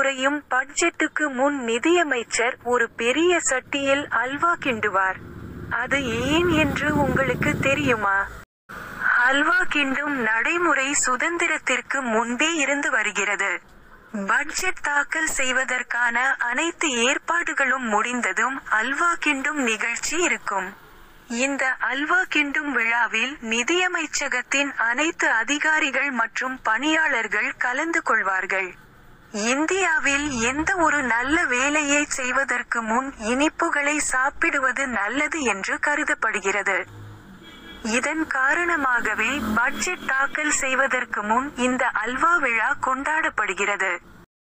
முறையும் பட்ஜெட்டுக்கு முன் நிதியமைச்சர் ஒரு பெரிய சட்டியில் அல்வா கிண்டுவார் அது ஏன் என்று உங்களுக்கு தெரியுமா அல்வா கிண்டும் நடைமுறை சுதந்திரத்திற்கு முன்பே இருந்து வருகிறது பட்ஜெட் தாக்கல் செய்வதற்கான அனைத்து ஏற்பாடுகளும் முடிந்ததும் அல்வா கிண்டும் நிகழ்ச்சி இருக்கும் இந்த அல்வா கிண்டும் விழாவில் நிதியமைச்சகத்தின் அனைத்து அதிகாரிகள் மற்றும் பணியாளர்கள் கலந்து கொள்வார்கள் இந்தியாவில் எந்த ஒரு நல்ல வேலையை செய்வதற்கு முன் இனிப்புகளை சாப்பிடுவது நல்லது என்று கருதப்படுகிறது இதன் காரணமாகவே பட்ஜெட் தாக்கல் செய்வதற்கு முன் இந்த அல்வா விழா கொண்டாடப்படுகிறது